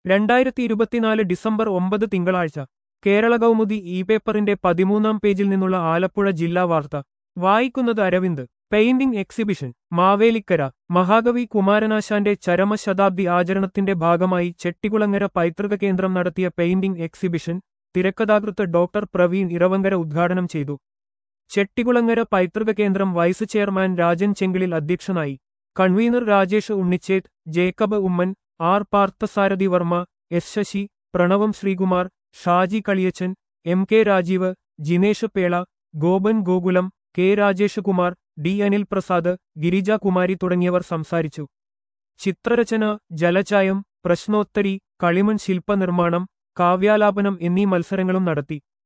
രണ്ടായിരത്തി ഇരുപത്തിനാല് ഡിസംബർ ഒമ്പത് തിങ്കളാഴ്ച കേരള കൗമുദി ഇ പേപ്പറിന്റെ പതിമൂന്നാം പേജിൽ നിന്നുള്ള ആലപ്പുഴ ജില്ലാ വാർത്ത വായിക്കുന്നത് അരവിന്ദ് പെയിന്റിംഗ് എക്സിബിഷൻ മാവേലിക്കര മഹാകവി കുമാരനാശാന്റെ ചരമശതാബ്ദി ആചരണത്തിന്റെ ഭാഗമായി ചെട്ടികുളങ്ങര പൈതൃക കേന്ദ്രം നടത്തിയ പെയിന്റിംഗ് എക്സിബിഷൻ തിരക്കഥാകൃത്ത് ഡോക്ടർ പ്രവീൺ ഇറവങ്കര ഉദ്ഘാടനം ചെയ്തു ചെട്ടികുളങ്ങര പൈതൃക കേന്ദ്രം വൈസ് ചെയർമാൻ രാജൻ ചെങ്കിളിൽ അധ്യക്ഷനായി convener Rajesh Unnicheth Jacob Oommen R Parthasarathy Varma S Sasi Pranavam Sreekumar Shaji Kaliyachan M K Rajeev Jinesh Pela Gopan Gokulam K Rajesh Kumar D Anil Prasad Girija Kumari തുടങ്ങിയവർ സംസാരിച്ചു ചിത്രരചന ജലചായം പ്രശ്നോത്തരി കളിമൺ ശില്പനിർമ്മാണം കാവ്യാലാപനം എന്നീ മത്സരങ്ങളും നടത്തി